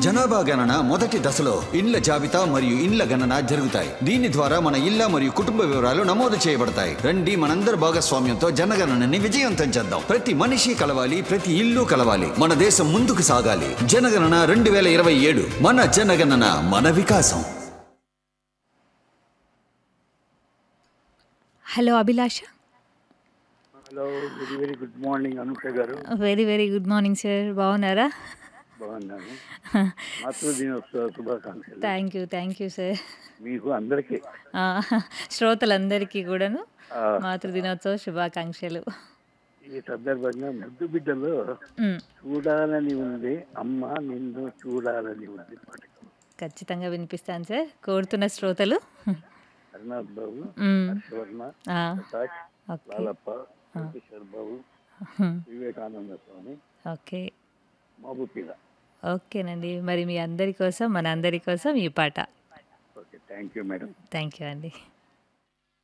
జనాభా గణన మొదటి దశలో ఇండ్ల జాబితా మరియు ఇండ్ల గణన జరుగుతాయి దీని ద్వారా మన ఇళ్ల మరియు కుటుంబ వివరాలు నమోదు చేయబడతాయి రండి మనందరి భాగస్వామ్యంతో జనగణనని విజయవంతం చేద్దాం ప్రతి మనిషి కలవాలి ప్రతి ఇల్లు కలవాలి మన దేశం ముందుకు సాగాలి జనగణన రెండు వేల ఇరవై ఏడు మన జనగణన మన వికాసం hello Abhilasha hello very very good morning Anusha garu very very good morning sir బాగున్నారా బాగున్నాను మాతృదినోత్సవ శుభాకాంక్షలు thank you thank you sir మీకు అందరికీ ఆ, శ్రోతలందరికీ కూడాను ఆ, మాతృదినోత్సవ శుభాకాంక్షలు ఈ సందర్భంగా ముద్దు బిడ్డలో మ్, చూడాలని ఉంది అమ్మ నిన్ను చూడాలని ఉంది పాట ఖచ్చితంగా వినిపిస్తాను సార్ కోరుతున్న శ్రోతలు హరినాథ్ బాబు మ్, హర్షవర్ణ ఆ, ప్రకాష్ ఓకే లాలప్ప వెంకటేశ్వర బాబు హ్మ్, వివేకానంద స్వామి ఓకే మహబూబీల ఓకేనండి మరి మీ అందరి కోసం మన అందరి కోసం ఈ పాట okay thank you madam thank you అండి